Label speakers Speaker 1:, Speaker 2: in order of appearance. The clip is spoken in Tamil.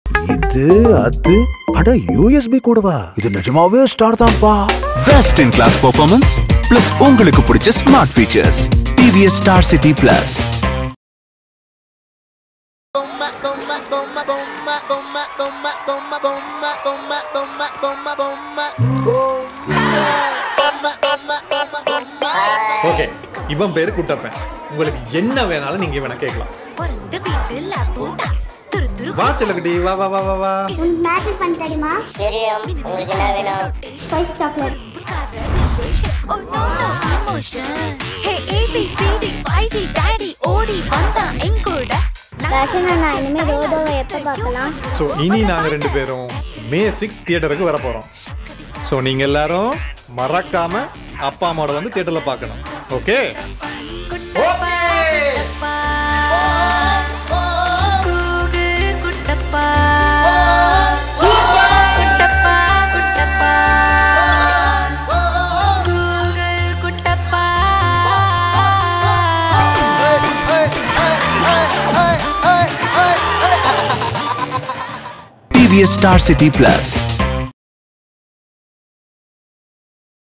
Speaker 1: இது அது அட யூஎஸ்பி கூடவா இது நிஜமாவே ஸ்டார் தான்ப்பா
Speaker 2: best in class performance plus உங்களுக்கு பிடிச்ச smart features TVS star city plus
Speaker 3: okay இவன் பேரு குட்டப்பன் உங்களுக்கு என்ன வேணாலும் நீங்க இவனை கேட்கலாம்
Speaker 4: பிறந்த வீட்டுல போட்டா துரு துரு
Speaker 3: வா செல்லக்குட்டி வா வா வா வா வா
Speaker 5: உனக்கு மேட்ச் பண்ண தெரியுமா
Speaker 6: தெரியும் உங்களுக்கு என்ன வேணும்
Speaker 5: spice chocolate
Speaker 4: Oh no no emotion Hey A B C D Y G Daddy ஓடி வந்தா என் கூட
Speaker 5: ரசன் அண்ணா இனிமே ரோடோவை எப்போ பார்க்கலாம்
Speaker 3: ஸோ இனி நாங்க ரெண்டு பேரும் மே சிக்ஸ் தியேட்டருக்கு வர போறோம் ஸோ நீங்க எல்லாரும் மறக்காம அப்பா அம்மாவோட வந்து தியேட்டர்ல பார்க்கணும் ஓகே
Speaker 4: குட்டப்பா குட்டப்பா கூகு குட்டப்பா குட்டப்பா குட்டப்பா கூகு Kuttappa
Speaker 2: TVS star city plus